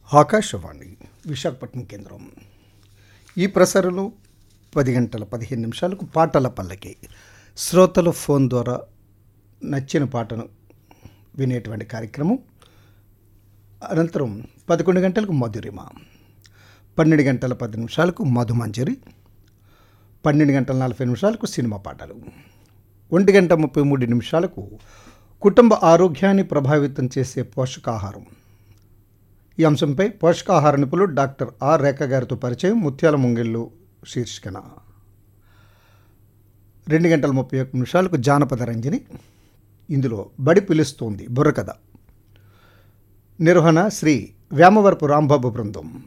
ఆకాశవాణి విశాఖపట్నం కేంద్రం ఈ ప్రసారంలో పది గంటల పదిహేను నిమిషాలకు పాటల పల్లకి శ్రోతలు ఫోన్ ద్వారా నచ్చిన పాటను వినేటువంటి కార్యక్రమం అనంతరం పదకొండు గంటలకు మధురిమ పన్నెండు గంటల పది నిమిషాలకు మధుమంజరి పన్నెండు గంటల నలభై నిమిషాలకు సినిమా పాటలు ఒంటి గంట ముప్పై మూడు నిమిషాలకు కుటుంబ ఆరోగ్యాన్ని ప్రభావితం చేసే పోషకాహారం ఈ అంశంపై పోషకాహార నిపుణులు డాక్టర్ ఆర్ రేఖ గారితో పరిచయం ముత్యాల ముంగిళ్ళు శీర్షికన రెండు గంటల ముప్పై ఒక్క నిమిషాలకు జానపద రంజని ఇందులో బడి పిలుస్తోంది బుర్రకథ నిర్వహణ శ్రీ వేమవరపు రాంబాబు బృందం